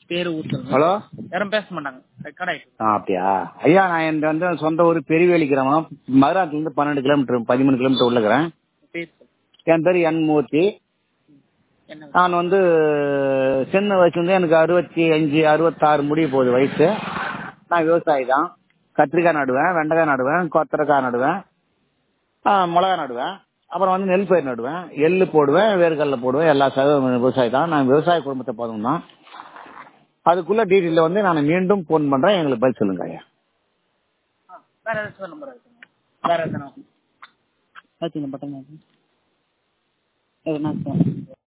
பேரு ஊர் சொல்லுங்க ஹலோ யாரும் பேச மாட்டாங்க ரெக்கார்ட் ஆயிட்டு ஆ அப்படியா ஐயா நான் என் வந்து சொந்த ஊர் பெரியவேலி கிராமம் மதுராத்துலேருந்து பன்னெண்டு கிலோமீட்டர் பதிமூணு கிலோமீட்டர் உள்ளக்கிறேன் பேர் சொல்லுங்க என் பேர் என் மூர்த்தி என்ன நான் வந்து சின்ன வயசுலேருந்து எனக்கு அறுபத்தி அஞ்சு அறுபத்தாறு முடிய போகுது வயசு நான் விவசாயி தான் கத்திரிக்காய் நடுவேன் வெண்டைக்காய் நடுவேன் கொத்தரைக்காய் நடுவேன் ஆ, மிளகா நடுவேன் அப்புறம் வந்து நெல் பயிர் நடுவேன் எள்ளு போடுவேன் வேர்க்கடலை போடுவேன் எல்லா சக விவசாயி தான் நான் விவசாய குடும்பத்தை பார்த்தோம் தான் அதுக்குள்ள டீட்டெயிலில் வந்து நான் மீண்டும் ஃபோன் பண்ணுறேன் எங்களுக்கு பதில் சொல்லுங்க ஐயா ஆ, வேற ஏதாச்சும் நம்பர் இருக்குங்க வேற எத்தனை ஆச்சுங்க பட்டன் எதுனா